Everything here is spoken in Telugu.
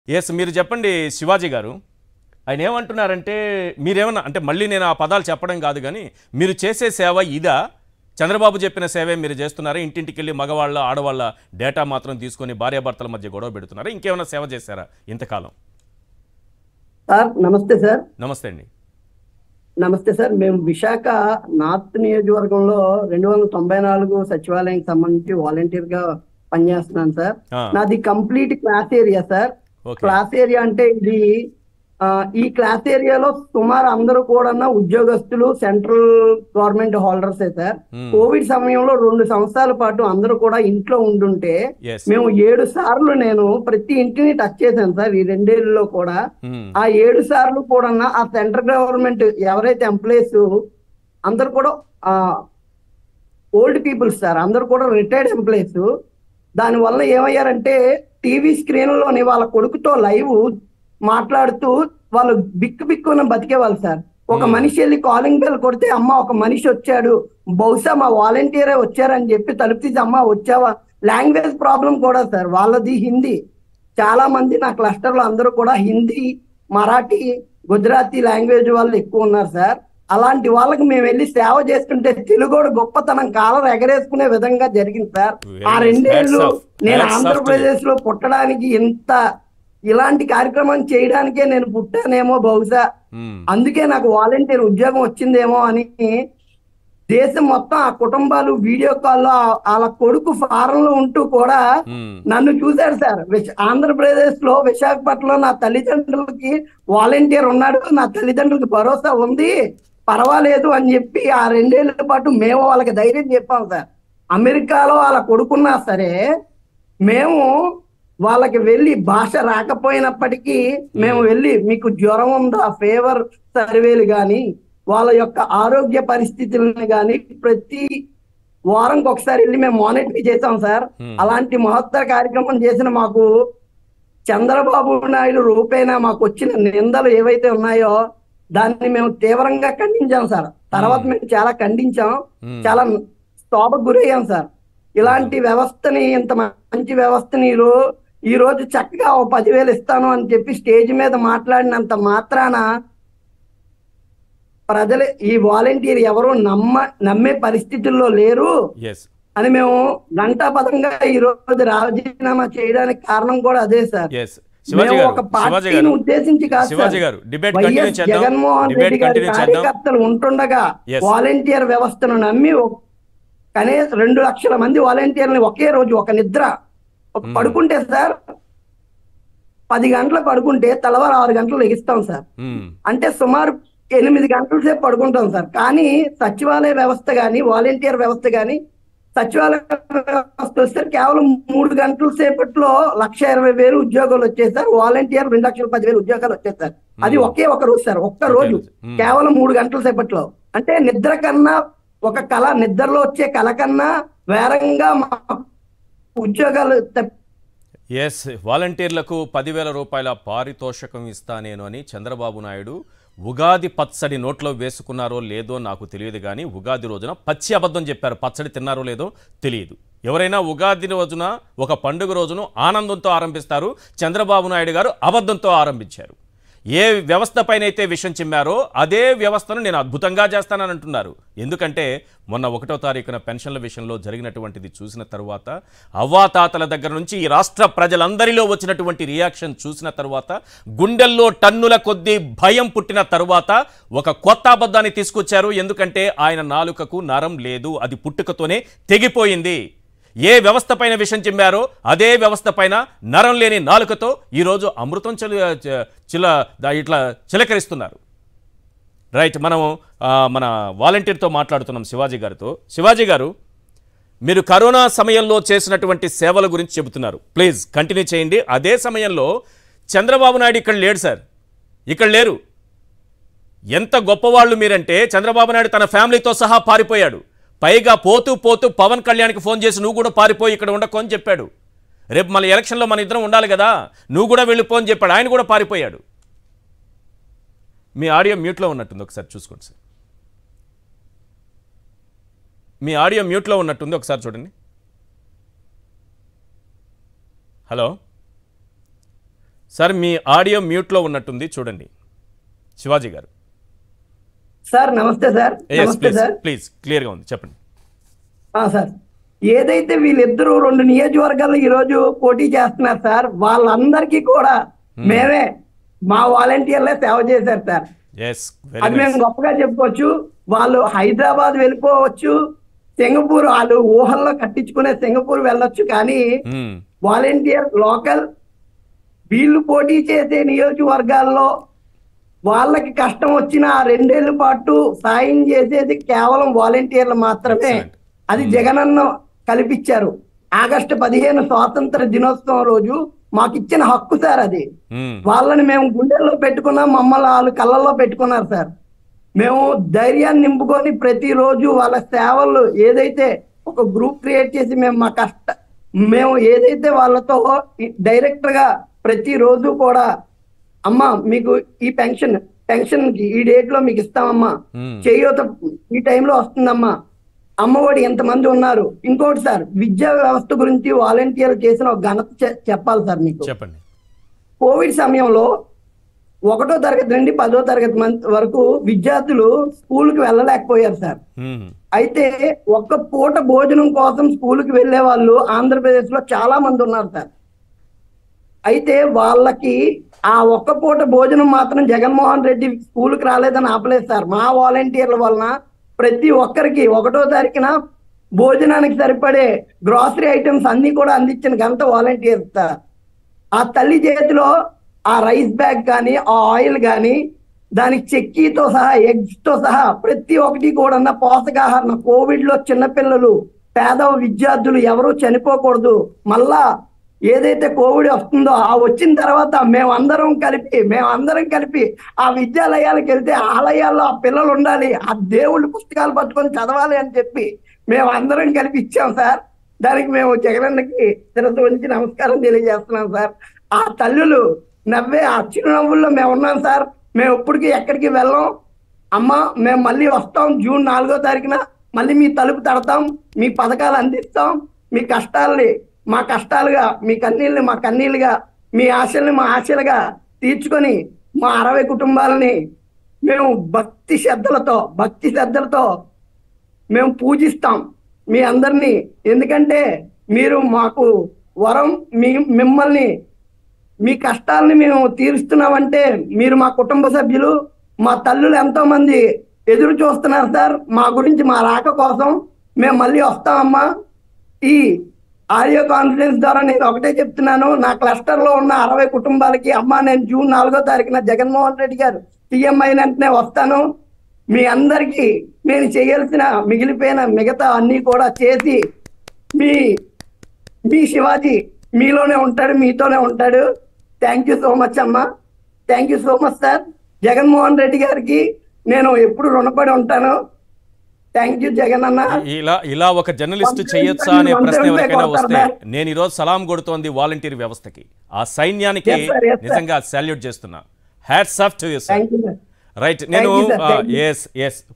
ఎస్ మీరు చెప్పండి శివాజీ గారు ఆయన ఏమంటున్నారంటే మీరేమన్నా అంటే మళ్ళీ నేను ఆ పదాలు చెప్పడం కాదు కానీ మీరు చేసే సేవ ఇదా చంద్రబాబు చెప్పిన సేవే మీరు చేస్తున్నారా ఇంటింటికి వెళ్ళి మగవాళ్ళ ఆడవాళ్ళ డేటా మాత్రం తీసుకొని భార్యాభర్తల మధ్య గొడవ పెడుతున్నారా ఇంకేమైనా సేవ చేశారా ఇంతకాలం సార్ నమస్తే సార్ నమస్తే అండి నమస్తే సార్ మేము విశాఖ నార్త్ నియోజకవర్గంలో రెండు వందల తొంభై నాలుగు సచివాలయానికి సంబంధించి వాలంటీర్ గా పనిచేస్తున్నాను సార్ ఆ, నాది complete class area sir okay class area అంటే ఇది ఆ, ఈ క్లాస్ ఏరియాలో సుమారు అందరూ కూడా ఉద్యోగస్తులు సెంట్రల్ గవర్నమెంట్ హోల్డర్సే సార్ Hmm. కోవిడ్ సమయంలో రెండు సంవత్సరాల పాటు అందరూ కూడా ఇంట్లో ఉండుంటే ఎస్ మేము ఏడు సార్లు నేను ప్రతి ఇంటిని టచ్ చేశాను సార్ ఈ రెండేళ్లలో కూడా మ్మ్. ఆ ఏడు సార్లు కూడా ఆ సెంట్రల్ గవర్నమెంట్ ఎవరైతే ఎంప్లాయీస్ అందరు కూడా ఆ ఓల్డ్ పీపుల్స్ సార్ అందరు కూడా రిటైర్డ్ ఎంప్లాయీస్ దాని వల్ల ఏమయ్యారంటే టీవీ స్క్రీన్ లోని వాళ్ళ కొడుకుతో లైవ్ మాట్లాడుతూ వాళ్ళు బిక్కు బిక్కున బతికేవాళ్ళు సార్ ఒక Hmm. మనిషి వెళ్ళి కాలింగ్ బెల్ కొడితే అమ్మ ఒక మనిషి వచ్చాడు బహుశా మా వాలంటీరే వచ్చారని చెప్పి తలుపు తీసి అమ్మ వచ్చావా లాంగ్వేజ్ ప్రాబ్లం కూడా సార్ వాళ్ళది హిందీ చాలా మంది నా క్లస్టర్ లో అందరూ కూడా హిందీ మరాఠీ గుజరాతీ లాంగ్వేజ్ వాళ్ళు ఎక్కువ ఉన్నారు సార్ అలాంటి వాళ్ళకి మేము వెళ్ళి సేవ చేస్తుంటే తెలుగోడు గొప్పతనం కాలర్ ఎగరేసుకునే విధంగా జరిగింది సార్ Very ఆ nice. రెండేళ్లు Hats off. నేను Hats off to ఆంధ్రప్రదేశ్ లో పుట్టడానికి ఇంత ఇలాంటి కార్యక్రమం చేయడానికే నేను పుట్టానేమో బహుశా మ్మ్. అందుకే నాకు వాలంటీర్ ఉద్యోగం వచ్చిందేమో అని దేశం మొత్తం ఆ కుటుంబాలు వీడియో కాల్లో వాళ్ళ కొడుకు ఫారం లో ఉంటూ కూడా మ్మ్. నన్ను చూశాడు సార్ విశ- ఆంధ్రప్రదేశ్ లో విశాఖపట్నంలో నా తల్లిదండ్రులకి వాలంటీర్ ఉన్నాడు నా తల్లిదండ్రులకి భరోసా ఉంది పర్వాలేదు అని చెప్పి ఆ రెండేళ్ల పాటు మేము వాళ్ళకి ధైర్యం చెప్పాం సార్ అమెరికాలో వాళ్ళ కొడుకున్నా సరే మేము వాళ్ళకి వెళ్ళి భాష రాకపోయినప్పటికీ మేము వెళ్ళి మీకు జ్వరం ఉందా ఫేవర్ సర్వేలు కానీ వాళ్ళ యొక్క ఆరోగ్య పరిస్థితులను కానీ ప్రతి వారంకి ఒకసారి వెళ్ళి మేము మానిటర్ చేసాం సార్ Hmm. అలాంటి మహత్తర కార్యక్రమం చేసిన మాకు చంద్రబాబు నాయుడు రూపేణా మాకు వచ్చిన నిందలు ఏవైతే ఉన్నాయో దాన్ని మేము తీవ్రంగా ఖండించాం సార్ తర్వాత మేము చాలా ఖండించాం మ్మ్. చాలా స్తోభకు గురయ్యాం సార్ ఇలాంటి వ్యవస్థని ఇంత మంచి వ్యవస్థని ఈ రో ఈ రోజు చక్కగా ఓ పదివేలు ఇస్తాను అని చెప్పి స్టేజ్ మీద మాట్లాడినంత మాత్రాన ప్రజలు ఈ వాలంటీర్ ఎవరు నమ్మ నమ్మే పరిస్థితుల్లో లేరు ఎస్ అని మేము గంటాపదంగా ఈ రోజు రాజీనామా చేయడానికి కారణం కూడా అదే సార్ ఎస్ శివాజీ మేము గారు ఒక శివాజీ పార్టీని గారు ఉద్దేశించి కాదు సార్. శివాజీ గారు డిబేట్ కంటిన్యూ వైఎస్ చేద్దాం జగన్మోహన్ డిబేట్ రెడ్డి గారి కంటిన్యూ చేద్దాం కార్యకర్తలు ఉంటుండగా Yes. వాలంటీర్ వ్యవస్థను నమ్మి ఒక- కనీసం రెండు లక్షల మంది వాలంటీర్ని ఒకే రోజు ఒక నిద్ర ఒక Hmm. పడుకుంటే సార్ పది గంటలకు పడుకుంటే తెల్లవారు ఆరు గంటలు లెగిస్తాం సార్ మ్మ్. అంటే సుమారు ఎనిమిది గంటల సేపు పడుకుంటాం సార్ కానీ సచివాలయ వ్యవస్థ కానీ వాలంటీర్ వ్యవస్థ కానీ సచివాలయ వ్యవస్థ వస్తే కేవలం మూడు గంటల సేపట్లో లక్ష ఇరవై వేలు ఉద్యోగాలు వచ్చేసారు వాలంటీర్ రెండు లక్షల పదివేలు ఉద్యోగాలు వచ్చేసారు అది Hmm. ఒకే ఒక రోజు సార్ ఒక్క రోజు Hmm. కేవలం మూడు గంటల సేపట్లో అంటే నిద్ర కన్నా ఒక కళ నిద్రలో వచ్చే కళ కన్నా వేరంగా మా ఉద్యోగాలు తప్ప- ఎస్ వాలంటీర్లకు పదివేల రూపాయల పారితోషకం ఇస్తా నేను అని చంద్రబాబు నాయుడు ఉగాది పచ్చడి నోట్లో వేసుకున్నారో లేదో నాకు తెలియదు కానీ ఉగాది రోజున పచ్చి అబద్ధం చెప్పారు పచ్చడి తిన్నారో లేదో తెలియదు ఎవరైనా ఉగాది రోజున ఒక పండుగ రోజును ఆనందంతో ఆరంభిస్తారు చంద్రబాబు నాయుడు గారు అబద్ధంతో ఆరంభించారు ఏ వ్యవస్థపైనైతే విషం చిమ్మారో అదే వ్యవస్థను నేను అద్భుతంగా చేస్తానని అంటున్నారు ఎందుకంటే మొన్న ఒకటో తారీఖున పెన్షన్ల విషయంలో జరిగినటువంటిది చూసిన తరువాత అవ్వాతాతల దగ్గర నుంచి ఈ రాష్ట్ర ప్రజలందరిలో వచ్చినటువంటి రియాక్షన్ చూసిన తరువాత గుండెల్లో టన్నుల కొద్దీ భయం పుట్టిన తరువాత ఒక కొత్త అబద్ధాన్ని తీసుకొచ్చారు ఎందుకంటే ఆయన నాలుకకు నరం లేదు అది పుట్టుకతోనే తెగిపోయింది ఏ వ్యవస్థ పైన విషం చిమ్మారో అదే వ్యవస్థ పైన నరం లేని నాలుకతో ఈరోజు అమృతం చిల చ- చిల దా- ఇట్లా చిలకరిస్తున్నారు రైట్ మనం ఆ, మన వాలంటీర్తో మాట్లాడుతున్నాం శివాజీ గారితో శివాజీ గారు మీరు కరోనా సమయంలో చేసినటువంటి సేవల గురించి చెబుతున్నారు ప్లీజ్ కంటిన్యూ చేయండి అదే సమయంలో చంద్రబాబు నాయుడు ఇక్కడ లేడు సార్ ఇక్కడ లేరు ఎంత గొప్పవాళ్ళు మీరంటే చంద్రబాబు నాయుడు తన ఫ్యామిలీతో సహా పారిపోయాడు పైగా పోతూ పోతూ పవన్ కళ్యాణ్కి ఫోన్ చేసి నువ్వు కూడా పారిపోయి ఇక్కడ ఉండకు అని చెప్పాడు రేపు మళ్ళీ ఎలక్షన్లో మన ఇద్దరం ఉండాలి కదా నువ్వు కూడా వెళ్ళిపో అని చెప్పాడు ఆయన కూడా పారిపోయాడు మీ ఆడియో మ్యూట్లో ఉన్నట్టుంది ఒకసారి చూసుకోండి సార్ మీ ఆడియో మ్యూట్లో ఉన్నట్టుంది ఒకసారి చూడండి హలో సార్ మీ ఆడియో మ్యూట్లో ఉన్నట్టుంది చూడండి శివాజీ గారు sir namaste sir yes namaste please sir please క్లియర్గా ఉంది చెప్పండి ఆ, సార్ ఏదైతే వీళ్ళిద్దరూ రెండు నియోజకవర్గాల్లో ఈ రోజు పోటీ చేస్తున్నారు సార్ వాళ్ళందరికీ కూడా మేమే మా వాలంటీర్లే సేవ చేశారు సార్ ఎస్ అది వెరీ మేము నైస్ గొప్పగా చెప్పుకోవచ్చు వాళ్ళు హైదరాబాద్ వెళ్ళిపోవచ్చు సింగపూర్ వాళ్ళు ఊహల్లో కట్టించుకునే సింగపూర్ వెళ్ళొచ్చు కానీ వాలంటీర్ లోకల్ వీళ్ళు పోటీ చేసే నియోజకవర్గాల్లో వాళ్ళకి కష్టం వచ్చిన ఆ రెండేళ్ల పాటు సాయం చేసేది కేవలం వాలంటీర్లు మాత్రమే Excellent. అది జగనన్న కల్పించారు ఆగస్టు పదిహేను స్వాతంత్ర దినోత్సవం రోజు మాకు ఇచ్చిన హక్కు సార్ అది వాళ్ళని మేము గుండెల్లో పెట్టుకున్నాం మమ్మల్ని వాళ్ళు కళ్ళల్లో పెట్టుకున్నారు సార్ మేము ధైర్యాన్ని నింపుకొని ప్రతిరోజు వాళ్ళ సేవలు ఏదైతే ఒక గ్రూప్ క్రియేట్ చేసి మేము మా కష్ట మేము ఏదైతే వాళ్ళతో డైరెక్ట్ గా ప్రతిరోజు కూడా అమ్మా మీకు ఈ పెన్షన్ పెన్షన్ కి ఈ డేట్ లో మీకు ఇస్తామమ్మా చేయూత ఈ టైంలో వస్తుందమ్మా అమ్మఒడి ఎంతమంది ఉన్నారు ఇంకోటి సార్ విద్యా వ్యవస్థ గురించి వాలంటీర్లు చేసిన ఒక ఘనత చె- చెప్పాలి సార్ మీకు చెప్పండి కోవిడ్ సమయంలో ఒకటో తరగతి నుండి పదో తరగతి మంత్ వరకు విద్యార్థులు స్కూల్కి వెళ్ళలేకపోయారు సార్ మ్మ్. అయితే ఒక్క పూట భోజనం కోసం స్కూల్కి వెళ్ళే వాళ్ళు ఆంధ్రప్రదేశ్ లో చాలా మంది ఉన్నారు సార్ అయితే వాళ్ళకి ఆ ఒక్క పూట భోజనం మాత్రం జగన్మోహన్ రెడ్డి స్కూల్కి రాలేదని ఆపలేదు సార్ మా వాలంటీర్ల వలన ప్రతి ఒక్కరికి ఒకటో తారీఖున భోజనానికి సరిపడే గ్రాసరీ ఐటమ్స్ అన్ని కూడా అందించిన ఘనత వాలంటీర్ సార్ ఆ తల్లి చేతిలో ఆ రైస్ బ్యాగ్ కానీ ఆ ఆయిల్ కానీ దానికి చెక్కీతో సహా ఎగ్స్ తో సహా ప్రతి ఒక్కటి కూడా పోషకాహారం కోవిడ్ లో చిన్నపిల్లలు పేద విద్యార్థులు ఎవరు చనిపోకూడదు మళ్ళా ఏదైతే కోవిడ్ వస్తుందో ఆ వచ్చిన తర్వాత మేమందరం కలిపి మేమందరం కలిపి ఆ విద్యాలయాలకు వెళ్తే ఆలయాల్లో ఆ పిల్లలు ఉండాలి ఆ దేవుళ్ళ పుస్తకాలు పట్టుకొని చదవాలి అని చెప్పి మేము అందరం కలిపి ఇచ్చాం సార్ దానికి మేము జగనన్నకి శిరస్సు వంచి నమస్కారం తెలియజేస్తున్నాం సార్ ఆ తల్లులు నవ్వే ఆ చిరునవ్వుల్లో మేము ఉన్నాం సార్ మేము ఇప్పటికీ ఎక్కడికి వెళ్ళాం అమ్మ మేము మళ్ళీ వస్తాం జూన్ నాలుగో తారీఖున మళ్ళీ మీ తలుపు తడతాం మీ పథకాలు అందిస్తాం మీ కష్టాల్ని మా కష్టాలుగా మీ కన్నీళ్ళని మా కన్నీళ్ళుగా మీ ఆశల్ని మా ఆశలుగా తీర్చుకొని మా అరవై కుటుంబాలని మేము భక్తి శ్రద్ధలతో భక్తి శ్రద్ధలతో మేము పూజిస్తాం మీ అందరినీ ఎందుకంటే మీరు మాకు వరం మీ మిమ్మల్ని మీ కష్టాలని మేము తీరుస్తున్నామంటే మీరు మా కుటుంబ సభ్యులు మా తల్లులు ఎంతో మంది ఎదురు చూస్తున్నారు సార్ మా గురించి మా రాక కోసం మేము మళ్ళీ వస్తామమ్మా ఈ ఆడియో కాన్ఫరెన్స్ ద్వారా నేను ఒకటే చెప్తున్నాను నా క్లస్టర్ లో ఉన్న అరవై కుటుంబాలకి అమ్మా నేను జూన్ నాలుగో తారీఖున జగన్మోహన్ రెడ్డి గారు సీఎం అయిన వెంటనే వస్తాను మీ అందరికీ నేను చేయాల్సిన మిగిలిపోయిన మిగతా అన్ని కూడా చేసి మీ మీ శివాజీ మీలోనే ఉంటాడు మీతోనే ఉంటాడు థ్యాంక్ యూ సో మచ్ అమ్మా thank you so much sir Jaganmohan Reddy గారికి నేను ఎప్పుడు రుణపడి ఉంటాను థ్యాంక్ యూ జగన్ అన్న ఇలా ఇలా ఒక జర్నలిస్ట్ వంద చేయొచ్చా అనే వంద ప్రశ్న వంద ఎవరికైనా కొడతారు వస్తే సార్. నేను ఈరోజు సలాం కొడుతోంది వాలంటీర్ వ్యవస్థకి ఆ సైన్యానికి Yes, sir, yes, sir. నిజంగా సాల్యూట్ చేస్తున్నా hats off to you sir thank you sir right నేను you, sir. Thank you. ఎస్ ఎస్